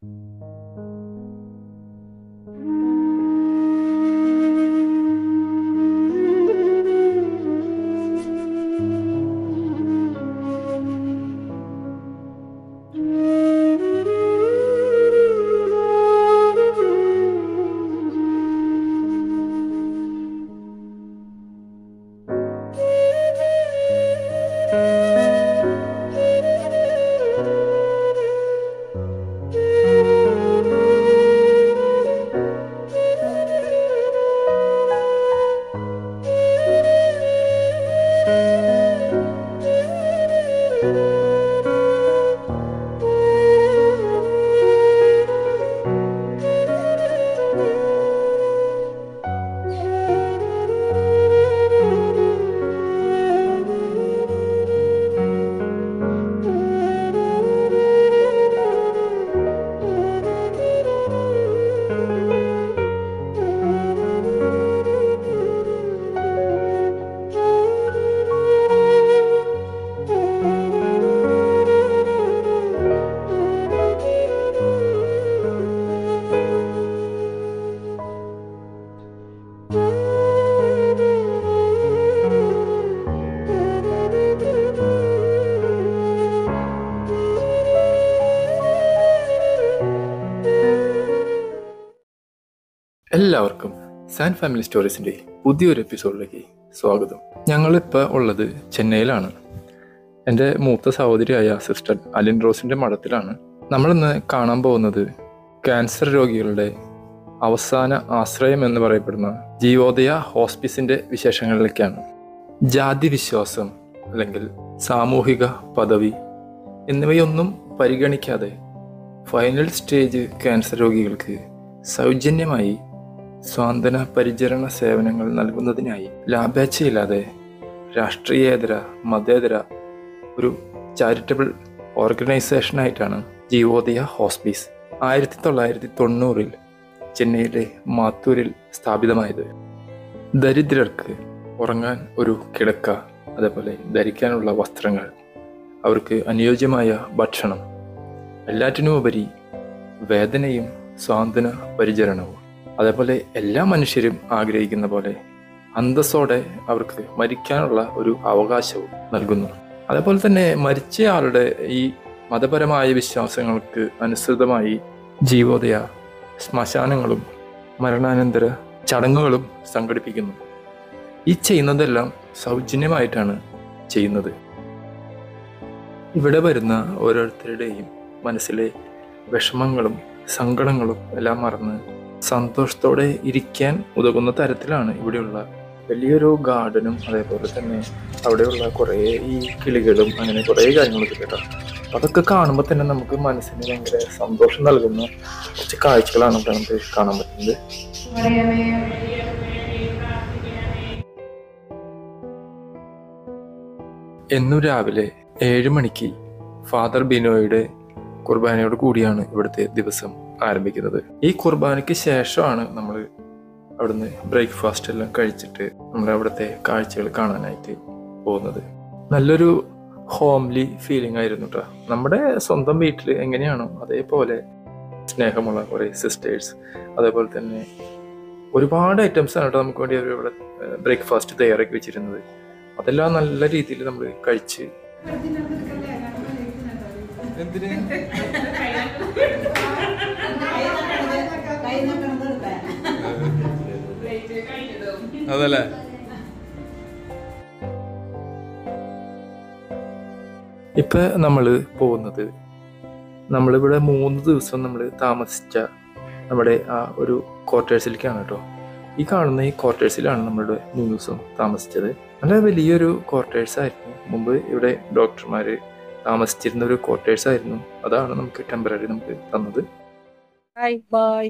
എല്ലാവർക്കും San family സ്റ്റോറീസിൻ്റെ പുതിയൊരു എപ്പിസോഡിലേക്ക് സ്വാഗതം ഞങ്ങളിപ്പോൾ ഉള്ളത് ചെന്നൈയിലാണ് എൻ്റെ മൂത്ത സഹോദരിയായ സിസ്റ്റർ അലിൻ റോസിൻ്റെ മഠത്തിലാണ് നമ്മളിന്ന് കാണാൻ പോകുന്നത് ക്യാൻസർ രോഗികളുടെ അവസാന ആശ്രയം എന്ന് പറയപ്പെടുന്ന ജീവോദയ ഹോസ്പിസിൻ്റെ വിശേഷങ്ങളിലേക്കാണ് ജാതി വിശ്വാസം അല്ലെങ്കിൽ സാമൂഹിക പദവി എന്നിവയൊന്നും പരിഗണിക്കാതെ ഫൈനൽ സ്റ്റേജ് ക്യാൻസർ രോഗികൾക്ക് സൗജന്യമായി സ്വാന്തന പരിചരണ സേവനങ്ങൾ നൽകുന്നതിനായി ലാഭേച്ഛയില്ലാതെ രാഷ്ട്രീയേതര മതേതര ഒരു ചാരിറ്റബിൾ ഓർഗനൈസേഷനായിട്ടാണ് ജീവോദയ ഹോസ്പീസ് ആയിരത്തി തൊള്ളായിരത്തി തൊണ്ണൂറിൽ ചെന്നൈയിലെ മാത്തൂരിൽ സ്ഥാപിതമായത് ദരിദ്രർക്ക് ഉറങ്ങാൻ ഒരു കിടക്ക അതേപോലെ ധരിക്കാനുള്ള വസ്ത്രങ്ങൾ അവർക്ക് അനുയോജ്യമായ ഭക്ഷണം എല്ലാറ്റിനുമുപരി വേദനയും സ്വാന്തന പരിചരണവും അതേപോലെ എല്ലാ മനുഷ്യരും ആഗ്രഹിക്കുന്ന പോലെ അന്തസ്സോടെ അവർക്ക് മരിക്കാനുള്ള ഒരു അവകാശവും നൽകുന്നു അതേപോലെ തന്നെ മരിച്ചയാളുടെ ഈ മതപരമായ വിശ്വാസങ്ങൾക്ക് അനുസൃതമായി ജീവോദയ ശ്മശാനങ്ങളും മരണാനന്തര ചടങ്ങുകളും സംഘടിപ്പിക്കുന്നു ഈ ചെയ്യുന്നതെല്ലാം സൗജന്യമായിട്ടാണ് ചെയ്യുന്നത് ഇവിടെ വരുന്ന ഓരോരുത്തരുടെയും മനസ്സിലെ വിഷമങ്ങളും സങ്കടങ്ങളും എല്ലാം മറന്ന് സന്തോഷത്തോടെ ഇരിക്കാൻ ഉതകുന്ന തരത്തിലാണ് ഇവിടെയുള്ള വലിയൊരു ഗാർഡനും അതേപോലെ തന്നെ അവിടെയുള്ള കുറേ ഈ കിളികളും അങ്ങനെ കുറേ കാര്യങ്ങളൊക്കെ കേട്ടോ അപ്പൊ അതൊക്കെ കാണുമ്പോൾ തന്നെ നമുക്ക് മനസ്സിന് ഭയങ്കര സന്തോഷം നൽകുന്ന കുറച്ച് കാഴ്ചകളാണ് ഇവിടെ നമുക്ക് കാണാൻ പറ്റുന്നത് എന്നും രാവിലെ ഏഴ് മണിക്ക് ഫാദർ ബിനോയുടെ കുർബാനയോട് കൂടിയാണ് ഇവിടുത്തെ ദിവസം ആരംഭിക്കുന്നത് ഈ കുർബാനയ്ക്ക് ശേഷമാണ് നമ്മൾ അവിടുന്ന് ബ്രേക്ക്ഫാസ്റ്റ് എല്ലാം കഴിച്ചിട്ട് നമ്മൾ അവിടുത്തെ കാഴ്ചകൾ കാണാനായിട്ട് പോകുന്നത് നല്ലൊരു ഹോംലി ഫീലിംഗ് ആയിരുന്നു കേട്ടോ നമ്മുടെ സ്വന്തം വീട്ടിൽ എങ്ങനെയാണോ അതേപോലെ സ്നേഹമുള്ള കുറേ സിസ്റ്റേഴ്സ് അതേപോലെ തന്നെ ഒരുപാട് ഐറ്റംസ് ആണ് കേട്ടോ നമുക്ക് വേണ്ടി അവർ ഇവിടെ ബ്രേക്ക്ഫാസ്റ്റ് തയ്യാറാക്കി വെച്ചിരുന്നത് അതെല്ലാം നല്ല രീതിയിൽ നമ്മൾ കഴിച്ച് അതല്ലേ ഇപ്പൊ നമ്മൾ പോകുന്നത് നമ്മളിവിടെ മൂന്ന് ദിവസം നമ്മൾ താമസിച്ച നമ്മുടെ ആ ഒരു ക്വാർട്ടേഴ്സിലേക്കാണ് കേട്ടോ ഈ കാണുന്ന ഈ ക്വാർട്ടേഴ്സിലാണ് നമ്മളുടെ മൂന്ന് ദിവസം താമസിച്ചത് നല്ല വലിയൊരു ക്വാർട്ടേഴ്സ് ആയിരുന്നു മുമ്പ് ഇവിടെ ഡോക്ടർമാർ താമസിച്ചിരുന്ന ഒരു ക്വാർട്ടേഴ്സ് ആയിരുന്നു അതാണ് നമുക്ക് ടെമ്പററി നമുക്ക് തന്നത് ബൈ ബൈ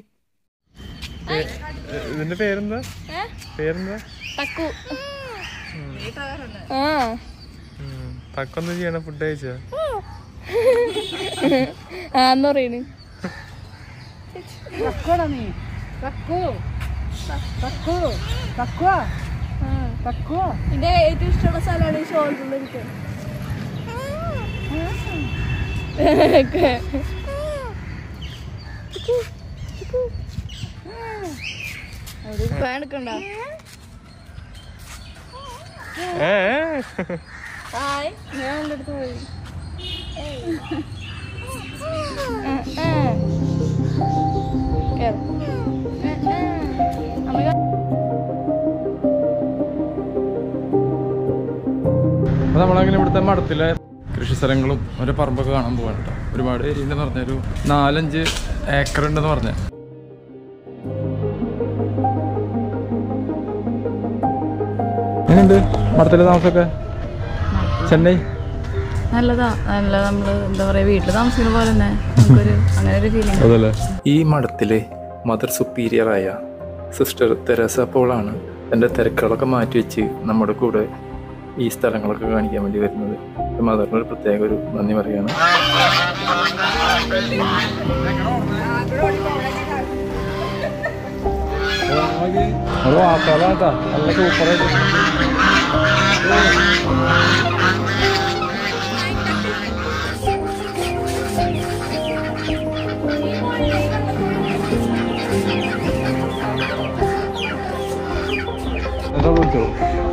ഇതിന്റെ പേരെന്താ പേരെന്താ തക്കു ആ തക്കൊന്നും ചെയ്യണ ഫുഡ് കഴിച്ചാ ആന്ന് പറയണ് തക്കോടാ നീ തക്കു തക്കു തക്കുവ തക്കുവ എന്റെ ഏറ്റവും ഇഷ്ടമുള്ള സ്ഥലമാണ് ഈ ഷോൾഡറിൽ ഇരിക്കാൻ ഫാൻ എടുക്കണ്ട ഹായ് ഞാൻ എൻ്റെ അടുത്ത് പോയി കേറ്. അമ്മ അപ്പോൾ നമ്മളങ്ങനെ ഇവിടുത്തെ മഠത്തിലെ കൃഷി സ്ഥലങ്ങളും ഒരു പറമ്പൊക്കെ കാണാൻ പോകാൻ കേട്ടോ ഒരുപാട് ഏരിയ ഉണ്ടെന്ന് പറഞ്ഞൊരു നാലഞ്ച് ഏക്കർ ഉണ്ടെന്ന് പറഞ്ഞ എങ്ങനെയുണ്ട് മഠത്തിലെ താമസമൊക്കെ ചെന്നൈ നല്ലതാ നല്ല നമ്മള് എന്താ പറയാ വീട്ടിൽ താമസിക്കുന്ന പോലെ തന്നെ നമുക്കൊരു അങ്ങനെ ഒരു ഫീലിംഗ് അതല്ലേ ഈ മഠത്തിലെ മദർ സുപ്പീരിയറായ സിസ്റ്റർ തെരേസ പോളാണ് തൻ്റെ തിരക്കുകളൊക്കെ മാറ്റി വെച്ച് നമ്മുടെ കൂടെ ഈ സ്ഥലങ്ങളൊക്കെ കാണിക്കാൻ വേണ്ടി വരുന്നത് മദറിന് ഒരു പ്രത്യേക ഒരു നന്ദി പറയാണ് നല്ല സൂപ്പറായിട്ട് എന്താ വിളിച്ചോ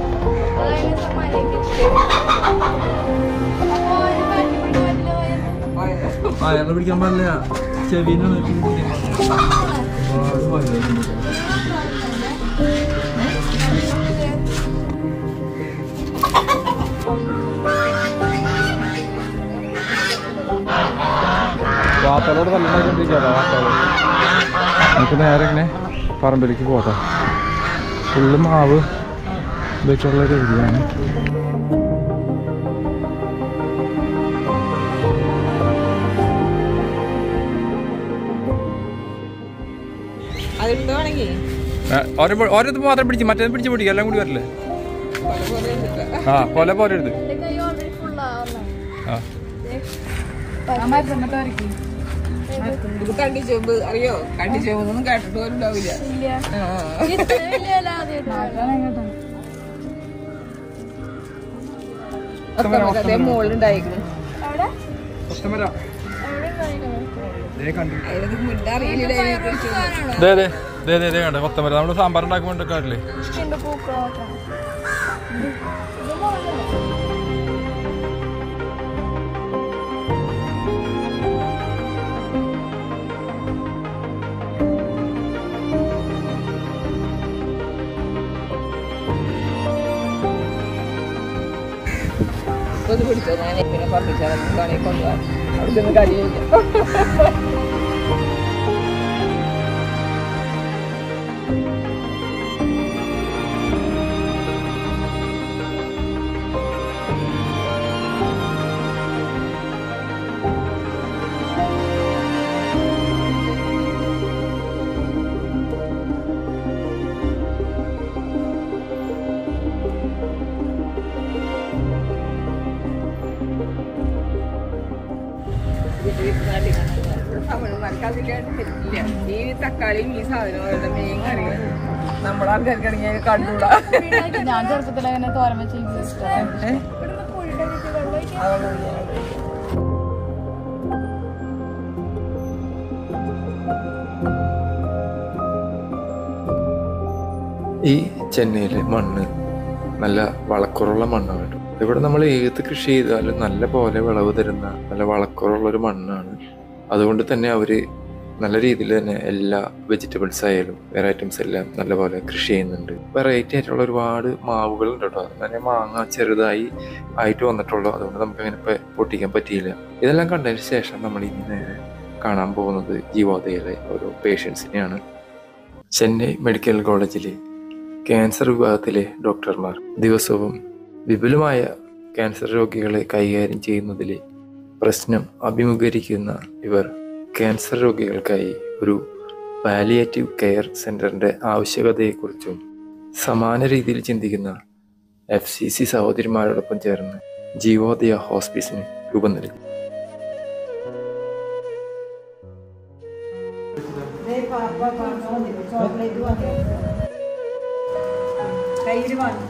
അയാളെ പിടിക്കാൻ പാടില്ല ചെവിനാണ് വാർത്തകളോട് തല്ലുണ്ടായിക്കൊണ്ടിരിക്കുകയല്ല വാർത്തകൾ നമുക്ക് നേരെ ഇങ്ങനെ പറമ്പിലേക്ക് പോട്ടെ ഫുള്ള് മാവ് വെച്ചുള്ള ഒരു ഏരിയയാണ് അതെടുത്തോണെങ്കിൽ ഓരോരുത്തർ മാത്രം പിടിച്ച് മറ്റേ പിടിച്ച് പിടിക്കുക എല്ലാം കൂടി വരില്ലേ ആ പോലെ പോരരുത് എൻ്റെ കൈ ഓൾറെഡി ഫുള്ളാവുന്ന ആ ഇത് കണ്ടി ചെമ്പ് അറിയോ കണ്ടി ചെമ്പൊന്നും കേട്ടിട്ട് പോലും ഉണ്ടാവില്ല ഇല്ല ഇത്ര വലിയ ഇല ആദ്യമായിട്ട് അതേ മുകളിലുണ്ടായിരിക്കുന്നു അവിടെ എവിടെ കാണിക്കണം അതിനത് മുന്നേ അറിയില്ല ദേ ദേ ദേ ദേ ദേ കണ്ടേ കൊത്തമര നമ്മൾ സാമ്പാർ ഉണ്ടാക്കുമ്പോൾ കാട്ടില്ലേ ഇഷ്ടമുണ്ട് പൂക്കളൊക്കെ ഇത് മുളകല്ലേ? ഒന്ന് പിടിച്ചോ ഞാൻ പിന്നെ പറഞ്ഞാൽ വേണമെങ്കിൽ കൊണ്ടുപോകാം അവിടെ ചെന്ന് കഴിയില്ല തമിഴ്നാട്ടിൽ ഈ തക്കാളിയും ഈ സാധനങ്ങളുടെ മെയിൻ കറികൾ നമ്മുടെ ആൾക്കാർക്കാണെങ്കിൽ കണ്ടൂടാ ഞാൻ ചെറുപ്പത്തിൽ അങ്ങനെ തോരൻ വെച്ച് എനിക്ക് ഇഷ്ടമാണ് ഇവിടുന്ന് കുഴിയുടെ ചുറ്റും വെള്ളം ഒഴിക്കാം. ഈ ചെന്നൈയിലെ മണ്ണ് നല്ല വളക്കുറവുള്ള മണ്ണാണ് കേട്ടോ ഇവിടെ നമ്മൾ ഏത് കൃഷി ചെയ്താലും നല്ല പോലെ വിളവ് തരുന്ന നല്ല വളക്കുറവുള്ള ഒരു മണ്ണാണ് അതുകൊണ്ട് തന്നെ അവർ നല്ല രീതിയിൽ തന്നെ എല്ലാ വെജിറ്റബിൾസ് ആയാലും വേറെ ഐറ്റംസ് എല്ലാം നല്ലപോലെ കൃഷി ചെയ്യുന്നുണ്ട് വെറൈറ്റി ആയിട്ടുള്ള ഒരുപാട് മാവുകളുണ്ട് കേട്ടോ അങ്ങനെ മാങ്ങ ചെറുതായി ആയിട്ട് വന്നിട്ടുള്ളൂ അതുകൊണ്ട് നമുക്ക് അങ്ങനെ ഇപ്പം പൊട്ടിക്കാൻ പറ്റിയില്ല ഇതെല്ലാം കണ്ടതിന് ശേഷം നമ്മൾ ഇനി നേരെ കാണാൻ പോകുന്നത് ജീവോദയയിലെ ഓരോ പേഷ്യൻസിനെയാണ് ചെന്നൈ മെഡിക്കൽ കോളേജിലെ ക്യാൻസർ വിഭാഗത്തിലെ ഡോക്ടർമാർ ദിവസവും വിപുലമായ ക്യാൻസർ രോഗികളെ കൈകാര്യം ചെയ്യുന്നതിലെ പ്രശ്നം അഭിമുഖീകരിക്കുന്ന ഇവർ ക്യാൻസർ രോഗികൾക്കായി ഒരു പാലിയേറ്റീവ് കെയർ സെന്ററിന്റെ ആവശ്യകതയെക്കുറിച്ചും സമാന രീതിയിൽ ചിന്തിക്കുന്ന എഫ് സി സി സഹോദരിമാരോടൊപ്പം ചേർന്ന് ജീവോദയ ഹോസ്പിസിന് രൂപം നൽകി കയ്യിൽ വാങ്ങി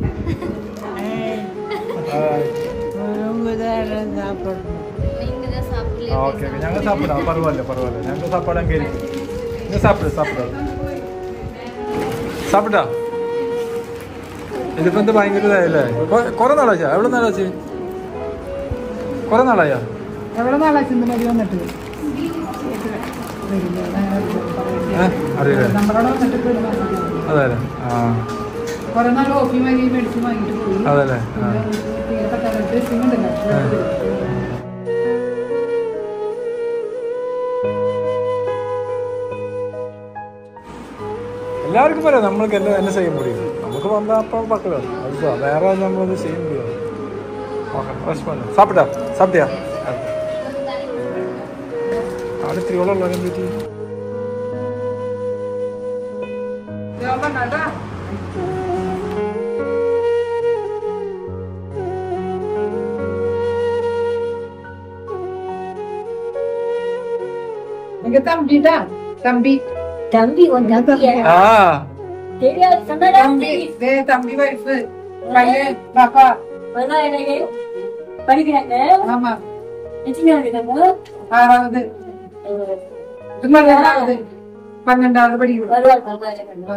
ஓகே ஓகே நாங்கள் சாப்பிடலாம் பரவாயில்ல பரவாயில்ல நாங்கள் சாப்பாடு அங்கே இருக்கு நீங்கள் சாப்பிடு சாப்பிடு சாப்பிட்டா ഇതിപ്പോ എന്ത് ഭയങ്കര ഇതായല്ലേ കുറെ നാളാച്ചാ എവിടെ നാളാച്ച് കുറെ നാളായാ എവിടെ നാളെ ചിന്തമതി വന്നിട്ട് ഏ? അറിയില്ല നമ്മളവിടെ വന്നിട്ട് അതെ ആ കുറെ നാൾ ഓഫി വാങ്ങി മേടിച്ച് വാങ്ങിട്ട് പോയി അതല്ലേ ആ തീരെ പറ്റാത്ത ഡ്രസ്സിംഗ് ഉണ്ടല്ലോ എല്ലാവർക്കും പറയാം നമ്മൾക്ക് എല്ലാം എന്നെ ചെയ്യാൻ முடியும் നമുക്ക് വന്നാൽ അപ്പം പക്കം அதுதான் வேற നമ്മളൊന്നും செய்ய முடியாது ஓகே ரஷ் பண்ணு சாப்பிட்டா சாப்பிட்டியா அடுத்து எவ்வளோ நேரம் பற்றி எங்க தம்பி தான் தம்பி தம்பி உன் தம்பியா ஆ தெரியாது சொன்னடா தம்பி டே தம்பி வைஃப் பையன் பாப்பா வந்தா எனக்கு படிக்கிறாங்க ஆமா எத்தனை இருக்காங்க ஆறாவது இது மாதிரி ஏழாவது பன்னெண்டாவது படிக்கிறோம் வருவாங்க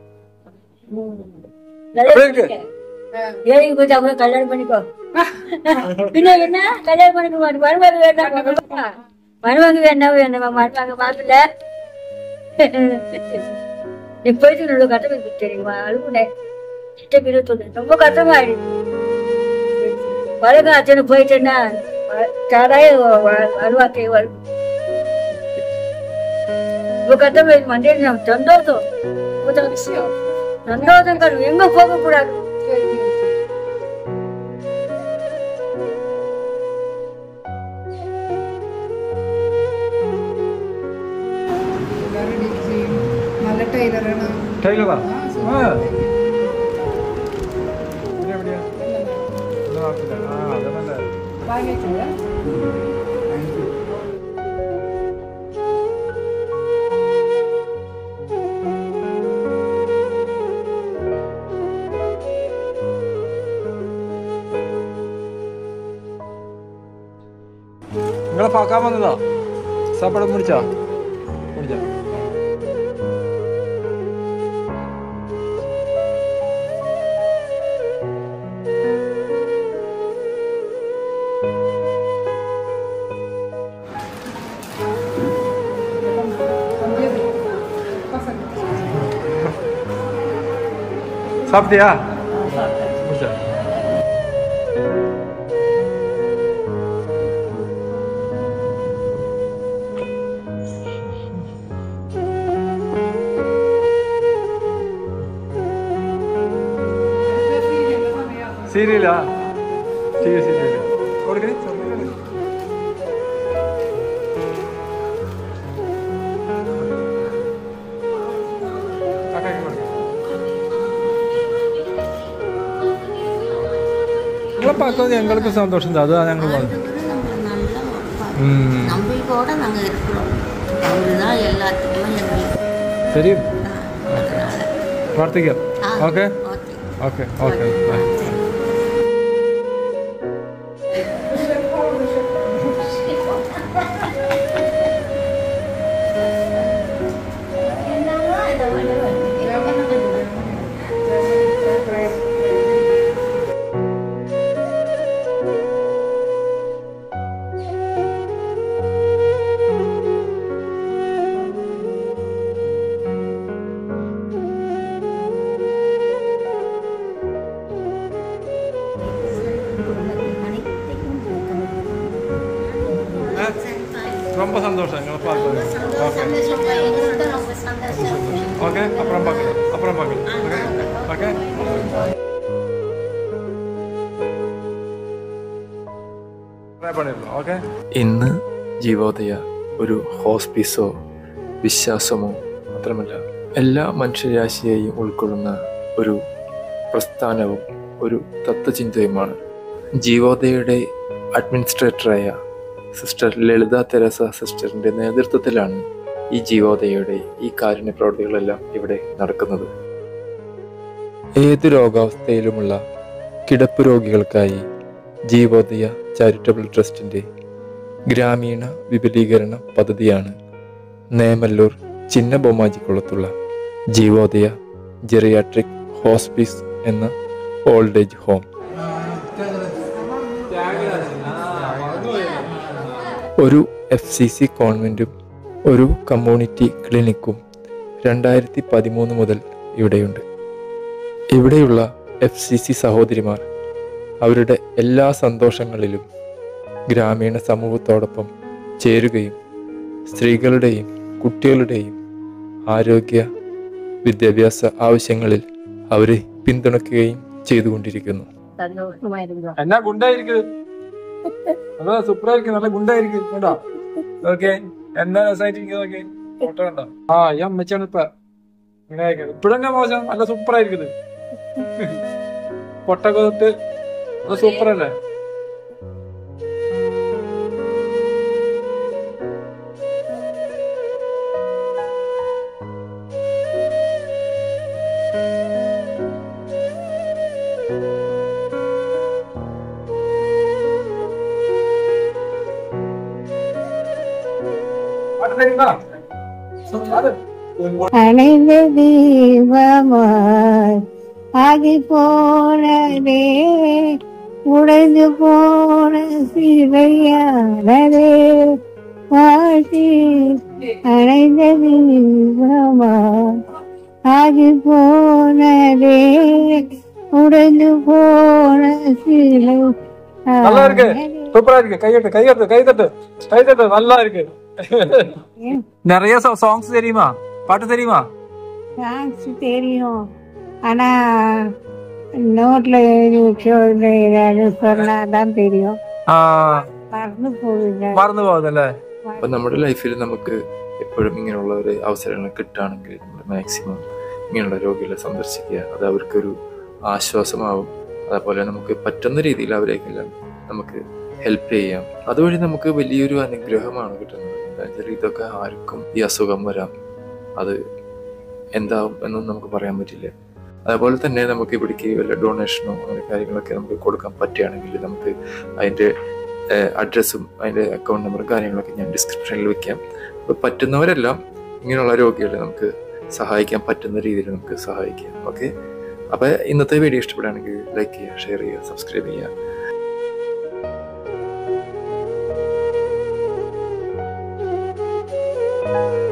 இருக்கு. ஏழைக்கு போயிட்டு அவங்க கல்யாணம் பண்ணிக்கோ பின்ன என்ன கல்யாணம் பண்ணிக்க மாட்டேன் மருமக வேண்டாம் மருமக வேண்டாம் வேண்டாம் மருமக மாப்பிள்ள நீ போயிட்டு நல்ல கஷ்டம் தெரியுமா அழுகுனேன் சிட்ட பேரு சொல்லு ரொம்ப கஷ்டமா ஆயிடுச்சு வழக்கம் அச்சனை போயிட்டேன்னா தாராய வருவாக்கை வரும் இப்போ கஷ்டமா மண்டியன் சந்தோஷம் சந்தோஷம் சந்தோஷம் காணும் எங்க போக கூடாது എല്ലാവരും ഡീൽ ചെയ്യും നല്ല ടൈലറാണ് ടൈലറാ ആ ഇവിടെ എവിടെയാ ഇവിടെ നാട്ടിലാ? ആ അത് നല്ല വാങ്ങിച്ചില്ല നിങ്ങളെ പാക്കാൻ വന്നതാ സാപ്പാട് മുടിച്ചാ മുടിച്ചാ சாப்பிட்டியா முடிச்சா സീരിയലാ ടി വി സീരിയൽ കൊടുക്കണേ നിങ്ങളെ பார்க்கவும் எங்களுக்கு சந்தோஷம் தான் அதுதான் ഞങ്ങൾ வந்தோம் ம் நம்பிக்கையோட நாங்க இருக்கிறோம் அவருதான் எல்லாத்துக்குமே எங்களுக்கு தெரியும் அதனால പ്രാർത്ഥിക്കാം ஆ, okay okay okay okay bye ரொம்ப சந்தோஷம் எங்களை பார்க்கறது ஓகே ஓகே அப்புறம் பார்க்கலாம் அப்புறம் பார்க்கலாம் ஓகே ஓகே ട്രൈ பண்ணிடலாம் ഓക്കെ ഇന്ന് ജീവോദയ ഒരു ഹോസ്പീസോ വിശ്വാസമോ മാത്രമല്ല എല്ലാ മനുഷ്യരാശിയെയും ഉൾക്കൊള്ളുന്ന ഒരു പ്രസ്ഥാനവും ഒരു തത്വചിന്തയുമാണ് ജീവോദയയുടെ അഡ്മിനിസ്ട്രേറ്ററായ സിസ്റ്റർ ലളിത തെരസ സിസ്റ്ററിന്റെ നേതൃത്വത്തിലാണ് ഈ ജീവോദയയുടെ ഈ കാരുണ്യ പ്രവർത്തികളെല്ലാം ഇവിടെ നടക്കുന്നത് ഏത് രോഗാവസ്ഥയിലുമുള്ള കിടപ്പ് രോഗികൾക്കായി ജീവോദയ ചാരിറ്റബിൾ ട്രസ്റ്റിൻ്റെ ഗ്രാമീണ വിപുലീകരണ പദ്ധതിയാണ് നേമല്ലൂർ ചിന്ന ബൊമ്മാജിക്കുളത്തുള്ള ജീവോദയ ജെറിയാട്രിക് ഹോസ്പിസ് എന്ന ഓൾഡ് ഏജ് ഹോം ഒരു എഫ് സി സി കോൺവെൻറ്റും ഒരു കമ്മ്യൂണിറ്റി ക്ലിനിക്കും രണ്ടായിരത്തി പതിമൂന്ന് മുതൽ ഇവിടെയുണ്ട് ഇവിടെയുള്ള എഫ് സി സി സഹോദരിമാർ അവരുടെ എല്ലാ സന്തോഷങ്ങളിലും ഗ്രാമീണ സമൂഹത്തോടൊപ്പം ചേരുകയും സ്ത്രീകളുടെയും കുട്ടികളുടെയും ആരോഗ്യ വിദ്യാഭ്യാസ ആവശ്യങ്ങളിൽ അവരെ പിന്തുണയ്ക്കുകയും ചെയ്തുകൊണ്ടിരിക്കുന്നു സന്തോഷമായിരുന്നു എന്നാ ഗുണ്ടായിരിക്കും നല്ല സൂപ്പറായിരിക്കും നല്ല ഗുണ്ടായിരിക്കും കേട്ടോ ഓക്കെ എന്നാ രസമായിട്ടിരിക്കും നോക്കി ഫോട്ടോ കണ്ടോ ആ ഈ അമ്മച്ചാണ് ഇപ്പൊ ഇങ്ങനെ ഇപ്പഴന്നെ മോശം നല്ല സൂപ്പറായിരിക്കും പൊട്ടൊക്കെ തൊട്ട് നല്ല സൂപ്പറല്ലേ அணைந்த தீபமாய் ஆகி போனதே உடைந்து போன சிறையானதே வாழ்த்தி அணைந்த தீபமாய் ஆகி போனதே உடைந்து போன சிலை நல்லா இருக்கு சூப்பரா இருக்கு கையெட்டு கையெட்டு கைத்தட்டு கைத்தட்டு நல்லா இருக்கு நிறைய சாங்ஸ் தெரியுமா பாட்டு தெரியுமா டான்ஸ் தெரியும் ஆனா நோட்ல எழுதி வச்சு ஏதாவது சொன்னாதான் தெரியும் மறந்து போகுது മറന്നു പോകുന്നല്ലേ അപ്പൊ നമ്മുടെ ലൈഫിൽ നമുക്ക് എപ്പോഴും ഇങ്ങനെയുള്ള ഒരു അവസരങ്ങൾ കിട്ടുകയാണെങ്കിൽ നമ്മൾ മാക്സിമം ഇങ്ങനെയുള്ള രോഗികളെ സന്ദർശിക്കുക അത് അവർക്കൊരു ആശ്വാസമാവും അതേപോലെ നമുക്ക് പറ്റുന്ന രീതിയിൽ അവരെല്ലാം നമുക്ക് ഹെൽപ്പ് ചെയ്യാം അതുവഴി നമുക്ക് വലിയൊരു അനുഗ്രഹമാണ് കിട്ടുന്നത് എന്താ വെച്ചാൽ ഇതൊക്കെ ആർക്കും ഈ അസുഖം വരാം അത് എന്താവും എന്നൊന്നും നമുക്ക് പറയാൻ പറ്റില്ല അതേപോലെ തന്നെ നമുക്ക് ഇവിടേക്ക് വല്ല ഡൊണേഷനോ അങ്ങനെ കാര്യങ്ങളൊക്കെ നമുക്ക് കൊടുക്കാൻ പറ്റുകയാണെങ്കിൽ നമുക്ക് അതിൻ്റെ അഡ്രസ്സും അതിൻ്റെ അക്കൗണ്ട് നമ്പറും കാര്യങ്ങളൊക്കെ ഞാൻ ഡിസ്ക്രിപ്ഷനിൽ വെക്കാം അപ്പോൾ പറ്റുന്നവരെല്ലാം ഇങ്ങനെയുള്ള രോഗികളെ നമുക്ക് സഹായിക്കാൻ പറ്റുന്ന രീതിയിൽ നമുക്ക് സഹായിക്കാം ഓക്കെ അപ്പോൾ ഇന്നത്തെ വീഡിയോ ഇഷ്ടപ്പെടുകയാണെങ്കിൽ ലൈക്ക് ചെയ്യുക ഷെയർ ചെയ്യുക സബ്സ്ക്രൈബ് ചെയ്യുക ആ